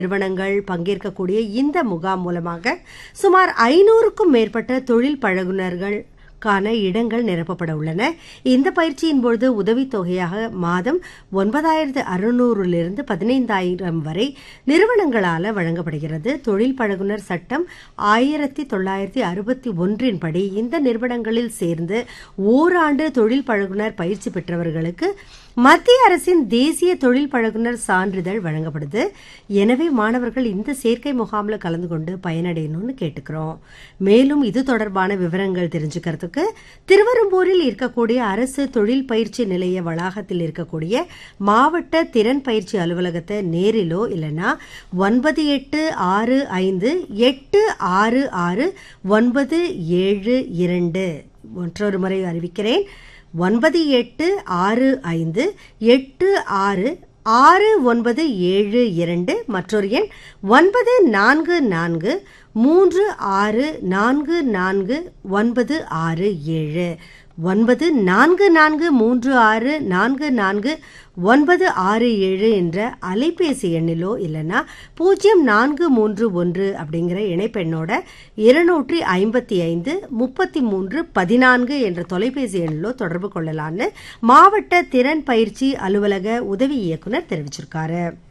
நிறுவனங்கள் பங்கேற்கக்கூடிய இந்த முகாம் மூலமாக சுமார் ஐநூறுக்கும் மேற்பட்ட தொழில் பழகுனர்கள் கான இடங்கள் நிரப்பப்பட உள்ளன இந்த பயிற்சியின் பொழுது உதவித்தொகையாக மாதம் ஒன்பதாயிரத்து அறுநூறிலிருந்து பதினைந்தாயிரம் வரை நிறுவனங்களால் வழங்கப்படுகிறது தொழில் பழகுனர் சட்டம் ஆயிரத்தி தொள்ளாயிரத்தி அறுபத்தி ஒன்றின் படி இந்த நிறுவனங்களில் சேர்ந்து ஓராண்டு தொழில் பழகுனர் பயிற்சி பெற்றவர்களுக்கு மத்திய அரசின் தேசிய தொழில் பழகுனர் சான்றிதழ் வழங்கப்படுது எனவே மாணவர்கள் இந்த சேர்க்கை முகாமில் கலந்து கொண்டு பயனடையணும்னு கேட்டுக்கிறோம் மேலும் இது தொடர்பான விவரங்கள் தெரிஞ்சுக்கிறதுக்கு திருவெரும்பூரில் இருக்கக்கூடிய அரசு தொழில் பயிற்சி நிலைய வளாகத்தில் இருக்கக்கூடிய மாவட்ட திறன் பயிற்சி அலுவலகத்தை நேரிலோ இல்லைன்னா ஒன்பது எட்டு ஆறு ஐந்து எட்டு ஆறு ஆறு ஒன்பது ஏழு இரண்டு மற்றொரு முறை அறிவிக்கிறேன் ஒன்பது எட்டு ஆறு ஐந்து எட்டு ஆறு ஆறு ஒன்பது ஏழு இரண்டு மற்றொரு எண் ஒன்பது நான்கு நான்கு மூன்று ஆறு நான்கு நான்கு ஒன்பது ஆறு ஏழு ஒன்பது நான்கு நான்கு மூன்று ஆறு நான்கு நான்கு ஒன்பது ஆறு ஏழு என்ற அலைபேசி எண்ணிலோ இல்லைன்னா பூஜ்ஜியம் நான்கு மூன்று ஒன்று அப்படிங்கிற இணைப்பெண்ணோட இருநூற்றி ஐம்பத்தி ஐந்து முப்பத்தி மூன்று பதினான்கு என்ற தொலைபேசி எண்ணிலோ தொடர்பு கொள்ளலான்னு மாவட்ட திறன் பயிற்சி அலுவலக உதவி இயக்குனர் தெரிவிச்சிருக்காரு